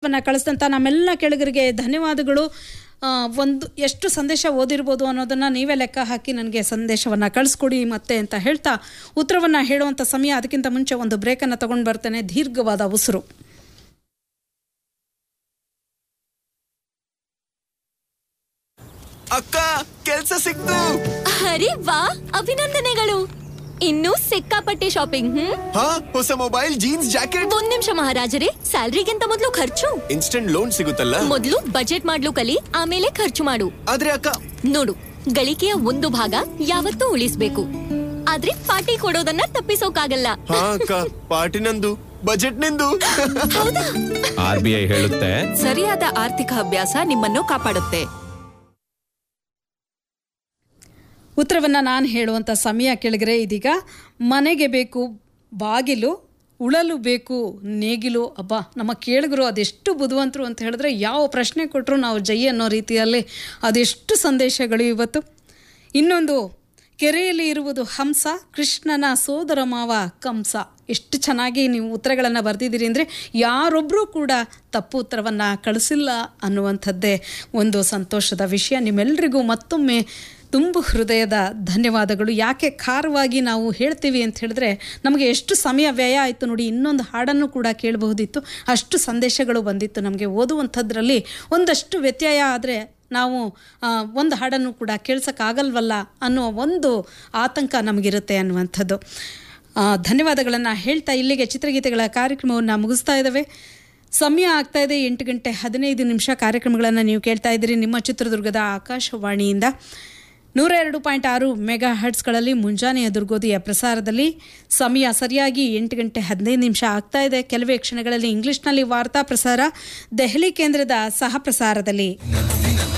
ಸಂದೇಶವನ್ನು ಕಳಿಸಿದಂಥ ನಮ್ಮೆಲ್ಲ ಕೆಳಗರಿಗೆ ಧನ್ಯವಾದಗಳು ಆ, ಒಂದು ಎಷ್ಟು ಸಂದೇಶ ಓದಿರ್ಬೋದು ಅನ್ನೋದನ್ನು ನೀವೇ ಲೆಕ್ಕ ಹಾಕಿ ನನಗೆ ಸಂದೇಶವನ್ನು ಕಳಿಸ್ಕೊಡಿ ಮತ್ತೆ ಅಂತ ಹೇಳ್ತಾ ಉತ್ತರವನ್ನು ಹೇಳುವಂಥ ಸಮಯ ಅದಕ್ಕಿಂತ ಮುಂಚೆ ಒಂದು ಬ್ರೇಕನ್ನು ತಗೊಂಡು ಬರ್ತೇನೆ ದೀರ್ಘವಾದ ಉಸಿರು ಅಕ್ಕ ಕೆಲ್ಸ ಸಿಕ್ತು ಅರೆ ವಾ ಅಭಿನಂದನೆಗಳು ಇನ್ನೂ ಸಿಕ್ಕಾಪಟ್ಟೆ ಶಾಪಿಂಗ್ ಹ್ಮ್ ಹಾ ಹೊಸ ಮೊಬೈಲ್ ಜೀನ್ಸ್ ಜಾಕೆಟ್ ಒಂದ್ ನಿಮಿಷ ಮಹಾರಾಜರೇ ಸ್ಯಾಲ್ರಿಗಿಂತ ಮೊದಲು ಖರ್ಚು ಇನ್ಸ್ಟೆಂಟ್ ಲೋನ್ ಸಿಗುತ್ತಲ್ಲ ಮೊದಲು ಬಜೆಟ್ ಮಾಡ್ಲು ಕಲಿ ಆಮೇಲೆ ಖರ್ಚು ಮಾಡು ಆದ್ರೆ ಅಕ್ಕ ನೋಡು ಗಳಿಕೆಯ ಒಂದು ಭಾಗ ಯಾವತ್ತೂ ಉಳಿಸ್ಬೇಕು ಆದ್ರೆ ಪಾರ್ಟಿ ಕೊಡೋದನ್ನ ತಪ್ಪಿಸೋಕಾಗಲ್ಲ ಹಾ ಅಕ್ಕ ಪಾರ್ಟಿ ನಂದು ಬಜೆಟ್ ನಿಂದು ಹೌದಾ ಆರ್ ಬಿ ಐ ಹೇಳುತ್ತೆ ಸರಿಯಾದ ಆರ್ಥಿಕ ಅಭ್ಯಾಸ ನಿಮ್ಮನ್ನು ಕಾಪಾಡುತ್ತೆ ಉತ್ತರವನ್ನು ನಾನು ಹೇಳುವಂಥ ಸಮಯ ಕೆಳಗರೆ ಇದೀಗ ಮನೆಗೆ ಬೇಕು ಬಾಗಿಲು ಉಳಲು ಬೇಕು ನೇಗಿಲು ಅಬ್ಬ ನಮ್ಮ ಕೇಳಿಗರು ಅದೆಷ್ಟು ಬುದ್ಧಿವಂತರು ಅಂತ ಹೇಳಿದ್ರೆ ಯಾವ ಪ್ರಶ್ನೆ ಕೊಟ್ಟರು ನಾವು ಜೈ ಅನ್ನೋ ರೀತಿಯಲ್ಲಿ ಅದೆಷ್ಟು ಸಂದೇಶಗಳು ಇವತ್ತು ಇನ್ನೊಂದು ಕೆರೆಯಲ್ಲಿ ಇರುವುದು ಹಂಸ ಕೃಷ್ಣನ ಸೋದರ ಮಾವ ಕಂಸ ಎಷ್ಟು ಚೆನ್ನಾಗಿ ನೀವು ಉತ್ತರಗಳನ್ನು ಬರೆದಿದ್ದೀರಿ ಅಂದರೆ ಯಾರೊಬ್ಬರೂ ಕೂಡ ತಪ್ಪು ಉತ್ತರವನ್ನು ಕಳಿಸಿಲ್ಲ ಅನ್ನುವಂಥದ್ದೇ ಒಂದು ಸಂತೋಷದ ವಿಷಯ ನಿಮ್ಮೆಲ್ಲರಿಗೂ ಮತ್ತೊಮ್ಮೆ ತುಂಬು ಹೃದಯದ ಧನ್ಯವಾದಗಳು ಯಾಕೆ ಖಾರವಾಗಿ ನಾವು ಹೇಳ್ತೀವಿ ಅಂತ ಹೇಳಿದ್ರೆ ನಮಗೆ ಎಷ್ಟು ಸಮಯ ವ್ಯಯ ಆಯಿತು ನೋಡಿ ಇನ್ನೊಂದು ಹಾಡನ್ನು ಕೂಡ ಕೇಳಬಹುದಿತ್ತು ಅಷ್ಟು ಸಂದೇಶಗಳು ಬಂದಿತ್ತು ನಮಗೆ ಓದುವಂಥದ್ರಲ್ಲಿ ಒಂದಷ್ಟು ವ್ಯತ್ಯಯ ಆದರೆ ನಾವು ಆ, ಒಂದು ಹಾಡನ್ನು ಕೂಡ ಕೇಳ್ಸೋಕ್ಕಾಗಲ್ವಲ್ಲ ಅನ್ನುವ ಒಂದು ಆತಂಕ ನಮಗಿರುತ್ತೆ ಅನ್ನುವಂಥದ್ದು ಆ, ಧನ್ಯವಾದಗಳನ್ನು ಹೇಳ್ತಾ ಇಲ್ಲಿಗೆ ಚಿತ್ರಗೀತೆಗಳ ಕಾರ್ಯಕ್ರಮವನ್ನು ಮುಗಿಸ್ತಾ ಇದ್ದಾವೆ ಸಮಯ ಆಗ್ತಾ ಇದೆ ಎಂಟು ಗಂಟೆ ಹದಿನೈದು ನಿಮಿಷ ಕಾರ್ಯಕ್ರಮಗಳನ್ನು ನೀವು ಕೇಳ್ತಾ ಇದ್ದೀರಿ ನಿಮ್ಮ ಚಿತ್ರದುರ್ಗದ ಆಕಾಶವಾಣಿಯಿಂದ ನೂರ ಎರಡು ಪಾಯಿಂಟ್ ಆರು ಮೆಗಾ ಹರ್ಟ್ಸ್ಗಳಲ್ಲಿ ಮುಂಜಾನೆಯ ದುರ್ಗೋದಿಯ ಪ್ರಸಾರದಲ್ಲಿ ಸಮಯ ಸರಿಯಾಗಿ ಎಂಟು ಗಂಟೆ ಹದಿನೈದು ನಿಮಿಷ ಆಗ್ತಾ ಇದೆ ಕೆಲವೇ ಕ್ಷಣಗಳಲ್ಲಿ ಇಂಗ್ಲಿಷ್ನಲ್ಲಿ ವಾರ್ತಾ ಪ್ರಸಾರ ದೆಹಲಿ ಕೇಂದ್ರದ ಸಹ ಪ್ರಸಾರದಲ್ಲಿ